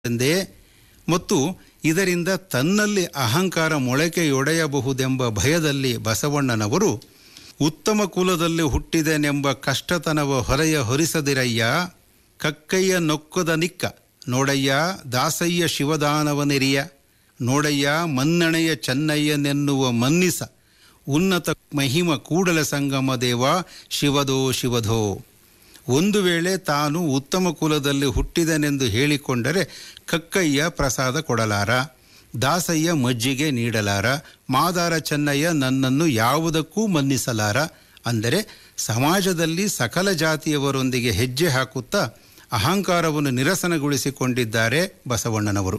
ಎಂದೇ ಮತ್ತು ಇದರಿಂದ ತನ್ನಲ್ಲಿ ಅಹಂಕಾರ ಮೊಳಕೆಯೊಡೆಯಬಹುದೆಂಬ ಭಯದಲ್ಲಿ ಬಸವಣ್ಣನವರು ಉತ್ತಮ ಕುಲದಲ್ಲಿ ಹುಟ್ಟಿದೆನೆಂಬ ಕಷ್ಟತನವ ಹೊರೆಯ ಹೊರಿಸದಿರಯ್ಯ ಕಕ್ಕಯ್ಯ ನೊಕ್ಕದ ನಿಕ್ಕ ನೋಡಯ್ಯ ದಾಸಯ್ಯ ಶಿವದಾನವನೆರಿಯ ನೋಡಯ್ಯ ಮನ್ನಣೆಯ ಚೆನ್ನಯ್ಯನೆನ್ನುವ ಮನ್ನಿಸ ಉನ್ನತ ಮಹಿಮ ಕೂಡಲ ಸಂಗಮ ದೇವ ಶಿವದೋ ಶಿವಧೋ ಒಂದು ವೇಳೆ ತಾನು ಉತ್ತಮ ಕುಲದಲ್ಲಿ ಹುಟ್ಟಿದನೆಂದು ಹೇಳಿಕೊಂಡರೆ ಕಕ್ಕಯ್ಯ ಪ್ರಸಾದ ಕೊಡಲಾರ ದಾಸಯ್ಯ ಮಜ್ಜಿಗೆ ನೀಡಲಾರ ಮಾದಾರ ಚೆನ್ನಯ್ಯ ನನ್ನನ್ನು ಯಾವುದಕ್ಕೂ ಮನ್ನಿಸಲಾರ ಅಂದರೆ ಸಮಾಜದಲ್ಲಿ ಸಕಲ ಜಾತಿಯವರೊಂದಿಗೆ ಹೆಜ್ಜೆ ಹಾಕುತ್ತಾ ಅಹಂಕಾರವನ್ನು ನಿರಸನಗೊಳಿಸಿಕೊಂಡಿದ್ದಾರೆ ಬಸವಣ್ಣನವರು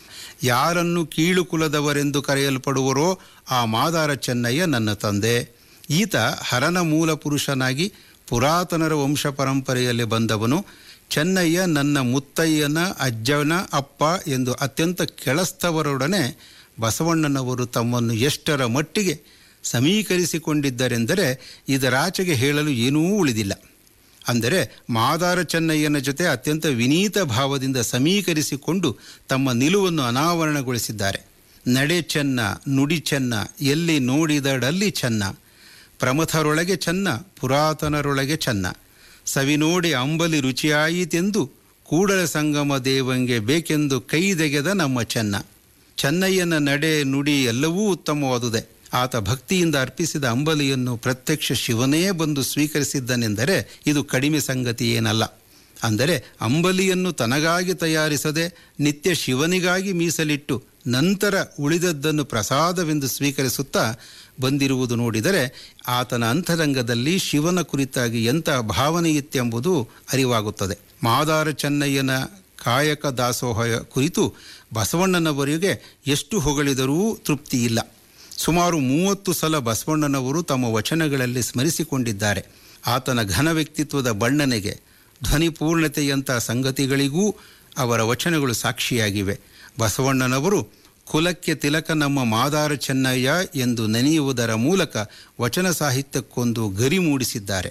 ಯಾರನ್ನು ಕೀಳು ಕುಲದವರೆಂದು ಕರೆಯಲ್ಪಡುವರೋ ಆ ಮಾದಾರ ಚೆನ್ನಯ್ಯ ನನ್ನ ತಂದೆ ಈತ ಹರನ ಮೂಲ ಪುರುಷನಾಗಿ ಪುರಾತನರ ವಂಶ ಪರಂಪರೆಯಲ್ಲಿ ಬಂದವನು ಚೆನ್ನಯ್ಯ ನನ್ನ ಮುತ್ತಯ್ಯನ ಅಜ್ಜನ ಅಪ್ಪ ಎಂದು ಅತ್ಯಂತ ಕೆಳಸ್ತವರೊಡನೆ ಬಸವಣ್ಣನವರು ತಮ್ಮನ್ನು ಎಷ್ಟರ ಮಟ್ಟಿಗೆ ಸಮೀಕರಿಸಿಕೊಂಡಿದ್ದರೆಂದರೆ ಇದರಾಚೆಗೆ ಹೇಳಲು ಏನೂ ಉಳಿದಿಲ್ಲ ಅಂದರೆ ಮಾದಾರ ಚೆನ್ನಯ್ಯನ ಜೊತೆ ಅತ್ಯಂತ ವಿನೀತ ಭಾವದಿಂದ ಸಮೀಕರಿಸಿಕೊಂಡು ತಮ್ಮ ನಿಲುವನ್ನು ಅನಾವರಣಗೊಳಿಸಿದ್ದಾರೆ ನಡೆ ಚೆನ್ನ ನುಡಿ ಚೆನ್ನ ಎಲ್ಲಿ ನೋಡಿದಡಲ್ಲಿ ಚೆನ್ನ ಪ್ರಮಥರೊಳಗೆ ಚೆನ್ನ ಪುರಾತನರೊಳಗೆ ಚೆನ್ನ ಸವಿ ನೋಡಿ ಅಂಬಲಿ ರುಚಿಯಾಯಿತೆಂದು ಕೂಡಲ ಸಂಗಮ ದೇವಂಗೆ ಬೇಕೆಂದು ಕೈದೆಗೆದ ನಮ್ಮ ಚೆನ್ನ ಚೆನ್ನಯ್ಯನ ನಡೆ ನುಡಿ ಎಲ್ಲವೂ ಉತ್ತಮವಾದುದೇ ಆತ ಭಕ್ತಿಯಿಂದ ಅರ್ಪಿಸಿದ ಅಂಬಲಿಯನ್ನು ಪ್ರತ್ಯಕ್ಷ ಶಿವನೇ ಬಂದು ಸ್ವೀಕರಿಸಿದ್ದನೆಂದರೆ ಇದು ಕಡಿಮೆ ಸಂಗತಿ ಏನಲ್ಲ ಅಂದರೆ ಅಂಬಲಿಯನ್ನು ತನಗಾಗಿ ತಯಾರಿಸದೆ ನಿತ್ಯ ಶಿವನಿಗಾಗಿ ಮೀಸಲಿಟ್ಟು ನಂತರ ಉಳಿದದ್ದನ್ನು ಪ್ರಸಾದವೆಂದು ಸ್ವೀಕರಿಸುತ್ತಾ ಬಂದಿರುವುದು ನೋಡಿದರೆ ಆತನ ಅಂತರಂಗದಲ್ಲಿ ಶಿವನ ಕುರಿತಾಗಿ ಎಂಥ ಭಾವನೆ ಇತ್ತೆಂಬುದು ಅರಿವಾಗುತ್ತದೆ ಮಾದಾರ ಚೆನ್ನಯ್ಯನ ಕಾಯಕ ದಾಸೋಹ ಕುರಿತು ಬಸವಣ್ಣನವರಿಗೆ ಎಷ್ಟು ಹೊಗಳಿದರೂ ತೃಪ್ತಿ ಇಲ್ಲ ಸುಮಾರು ಮೂವತ್ತು ಸಲ ಬಸವಣ್ಣನವರು ತಮ್ಮ ವಚನಗಳಲ್ಲಿ ಸ್ಮರಿಸಿಕೊಂಡಿದ್ದಾರೆ ಆತನ ಘನ ವ್ಯಕ್ತಿತ್ವದ ಬಣ್ಣನೆಗೆ ಧ್ವನಿಪೂರ್ಣತೆಯಂಥ ಸಂಗತಿಗಳಿಗೂ ಅವರ ವಚನಗಳು ಸಾಕ್ಷಿಯಾಗಿವೆ ಬಸವಣ್ಣನವರು ಕುಲಕ್ಕೆ ತಿಲಕ ನಮ್ಮ ಮಾದಾರ ಚೆನ್ನಯ್ಯ ಎಂದು ನೆನೆಯುವುದರ ಮೂಲಕ ವಚನ ಸಾಹಿತ್ಯಕ್ಕೊಂದು ಗರಿ ಮೂಡಿಸಿದ್ದಾರೆ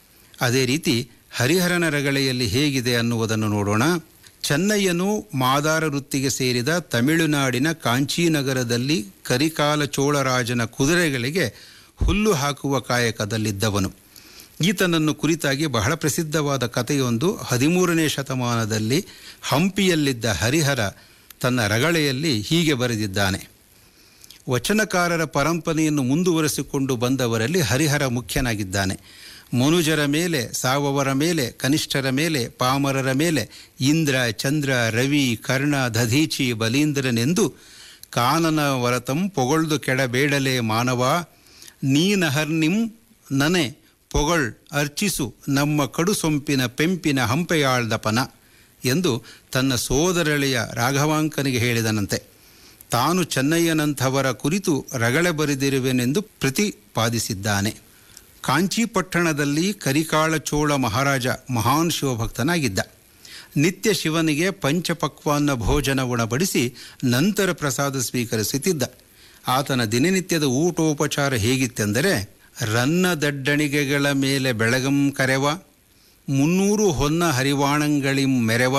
ಅದೇ ರೀತಿ ಹರಿಹರನ ರಗಳೆಯಲ್ಲಿ ಹೇಗಿದೆ ಅನ್ನುವುದನ್ನು ನೋಡೋಣ ಚೆನ್ನಯ್ಯನು ಮಾದಾರ ವೃತ್ತಿಗೆ ಸೇರಿದ ತಮಿಳುನಾಡಿನ ಕಾಂಚೀನಗರದಲ್ಲಿ ಕರಿಕಾಲ ಚೋಳರಾಜನ ಕುದುರೆಗಳಿಗೆ ಹುಲ್ಲು ಹಾಕುವ ಕಾಯಕದಲ್ಲಿದ್ದವನು ಈತನನ್ನು ಕುರಿತಾಗಿ ಬಹಳ ಪ್ರಸಿದ್ಧವಾದ ಕಥೆಯೊಂದು ಹದಿಮೂರನೇ ಶತಮಾನದಲ್ಲಿ ಹಂಪಿಯಲ್ಲಿದ್ದ ಹರಿಹರ ತನ್ನ ರಗಳೆಯಲ್ಲಿ ಹೀಗೆ ಬರೆದಿದ್ದಾನೆ ವಚನಕಾರರ ಪರಂಪರೆಯನ್ನು ಮುಂದುವರೆಸಿಕೊಂಡು ಬಂದವರಲ್ಲಿ ಹರಿಹರ ಮುಖ್ಯನಾಗಿದ್ದಾನೆ ಮನುಜರ ಮೇಲೆ ಸಾವವರ ಮೇಲೆ ಕನಿಷ್ಠರ ಮೇಲೆ ಪಾಮರರ ಮೇಲೆ ಇಂದ್ರ ಚಂದ್ರ ರವಿ ಕರ್ಣ ದಧೀಚಿ ಬಲೀಂದ್ರನೆಂದು ಕಾನನ ವರತಂ ಪೊಗಳ್ದು ಕೆಡಬೇಡಲೇ ಮಾನವ ನೀನಹರ್ನಿಂ ನನೆ ಪೊಗಳ್ ಅರ್ಚಿಸು ನಮ್ಮ ಕಡು ಸೊಂಪಿನ ಪೆಂಪಿನ ಹಂಪೆಯಾಳ್ದಪನ ಎಂದು ತನ್ನ ಸೋದರಳೆಯ ರಾಘವಾಂಕನಿಗೆ ಹೇಳಿದನಂತೆ ತಾನು ಚೆನ್ನಯ್ಯನಂಥವರ ಕುರಿತು ರಗಳೆ ಬರೆದಿರುವೆನೆಂದು ಪ್ರತಿಪಾದಿಸಿದ್ದಾನೆ ಕಾಂಚೀಪಟ್ಟಣದಲ್ಲಿ ಕರಿಕಾಳ ಚೋಳ ಮಹಾರಾಜ ಮಹಾನ್ ಶಿವಭಕ್ತನಾಗಿದ್ದ ನಿತ್ಯ ಶಿವನಿಗೆ ಪಂಚಪಕ್ವಾನ್ನ ಭೋಜನ ಉಣಬಡಿಸಿ ನಂತರ ಪ್ರಸಾದ ಸ್ವೀಕರಿಸುತ್ತಿದ್ದ ಆತನ ದಿನನಿತ್ಯದ ಊಟೋಪಚಾರ ಹೇಗಿತ್ತೆಂದರೆ ರನ್ನ ದಡ್ಡಣಿಗೆಗಳ ಮೇಲೆ ಬೆಳಗಂ ಕರೆವ ಮುನ್ನೂರು ಹೊನ್ನ ಹರಿವಾಣಂಗಳಿಂ ಮೆರೆವ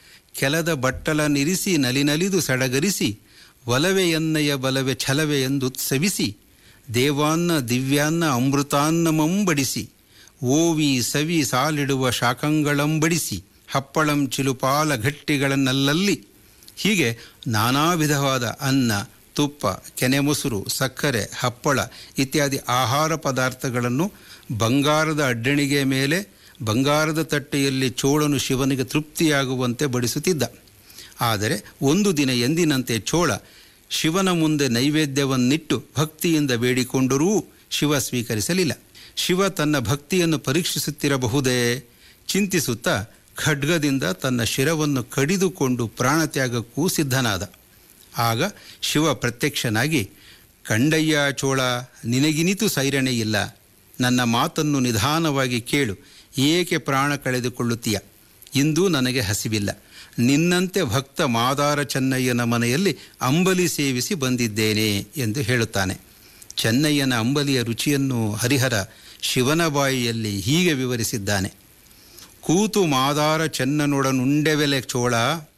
ಕೆಲದ ಬಟ್ಟಲ ನಿರಿಸಿ ನಲಿನಲಿದು ಸಡಗರಿಸಿ ಒಲವೆಯನ್ನಯ ಬಲವೆ ಛಲವೆ ಎಂದುತ್ಸವಿಸಿ ದೇವಾನ್ನ ದಿವ್ಯಾನ್ನ ಅಮೃತಾನ್ನಮಂಬಡಿಸಿ ಓವಿ ಸವಿ ಸಾಲಿಡುವ ಶಾಖಂಗಳಂಬಡಿಸಿ ಹಪ್ಪಳಂ ಚಿಲುಪಾಲ ಗಟ್ಟಿಗಳನ್ನಲ್ಲಲ್ಲಿ ಹೀಗೆ ನಾನಾ ವಿಧವಾದ ಅನ್ನ ತುಪ್ಪ ಕೆನೆ ಮೊಸರು ಸಕ್ಕರೆ ಹಪ್ಪಳ ಇತ್ಯಾದಿ ಆಹಾರ ಪದಾರ್ಥಗಳನ್ನು ಬಂಗಾರದ ಅಡ್ಡಣಿಗೆ ಮೇಲೆ ಬಂಗಾರದ ತಟ್ಟೆಯಲ್ಲಿ ಚೋಳನು ಶಿವನಿಗೆ ತೃಪ್ತಿಯಾಗುವಂತೆ ಬಡಿಸುತ್ತಿದ್ದ ಆದರೆ ಒಂದು ದಿನ ಎಂದಿನಂತೆ ಚೋಳ ಶಿವನ ಮುಂದೆ ನೈವೇದ್ಯವನ್ನಿಟ್ಟು ಭಕ್ತಿಯಿಂದ ಬೇಡಿಕೊಂಡರೂ ಶಿವ ಸ್ವೀಕರಿಸಲಿಲ್ಲ ಶಿವ ತನ್ನ ಭಕ್ತಿಯನ್ನು ಪರೀಕ್ಷಿಸುತ್ತಿರಬಹುದೇ ಚಿಂತಿಸುತ್ತಾ ಖಡ್ಗದಿಂದ ತನ್ನ ಶಿರವನ್ನು ಕಡಿದುಕೊಂಡು ಪ್ರಾಣತ್ಯಾಗಕ್ಕೂ ಸಿದ್ಧನಾದ ಆಗ ಶಿವ ಪ್ರತ್ಯಕ್ಷನಾಗಿ ಕಂಡಯ್ಯ ಚೋಳ ನಿನಗಿನಿತು ಸೈರಣೆ ಇಲ್ಲ ನನ್ನ ಮಾತನ್ನು ನಿಧಾನವಾಗಿ ಕೇಳು ಏಕೆ ಪ್ರಾಣ ಕಳೆದುಕೊಳ್ಳುತ್ತೀಯ ಇಂದು ನನಗೆ ಹಸಿವಿಲ್ಲ ನಿನ್ನಂತೆ ಭಕ್ತ ಮಾದಾರ ಚೆನ್ನಯ್ಯನ ಮನೆಯಲ್ಲಿ ಅಂಬಲಿ ಸೇವಿಸಿ ಬಂದಿದ್ದೇನೆ ಎಂದು ಹೇಳುತ್ತಾನೆ ಚೆನ್ನಯ್ಯನ ಅಂಬಲಿಯ ರುಚಿಯನ್ನು ಹರಿಹರ ಶಿವನ ಬಾಯಿಯಲ್ಲಿ ಹೀಗೆ ವಿವರಿಸಿದ್ದಾನೆ ಕೂತು ಮಾದಾರ ಚೆನ್ನನೊಡನುಂಡೆವೆಲೆ ಚೋಳ